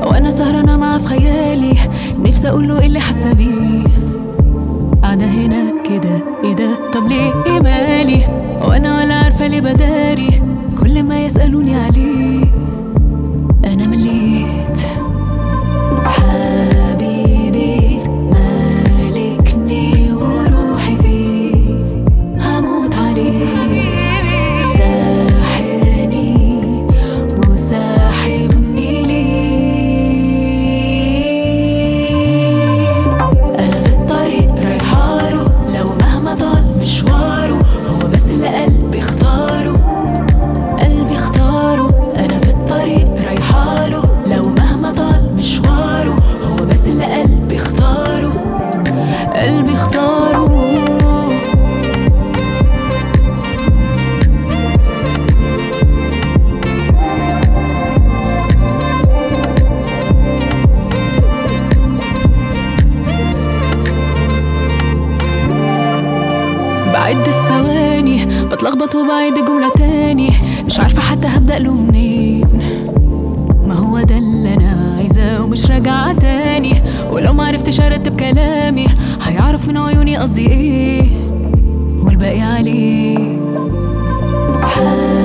وانا سهرانة معاه في خيالي نفسي اقوله ايه اللي حاسة بيه قاعدة هنا كده ايه ده طب ليه ايه مالي وانا ولا عارفة ليه بداري كل ما يسألوني عليه انا مليت حبيبي مالكني وروحي فيه هموت عليه ساحرني وساحبني ليه انا في الطريق رايحاله لو مهما طال مشواره هو بس اللي قلبي اختاره قلبي اختاره انا في الطريق رايحاله لو مهما طال مشواره هو بس اللي قلبي اختاره قلبي اختاره بعد الثواني بتلخبط وبعيد الجملة تاني مش عارفة حتى هبدأ له منين ما هو ده اللي أنا عايزاه ومش راجعة تاني ولو معرفتش أرتب كلامي هيعرف من عيوني قصدي إيه والباقي عليه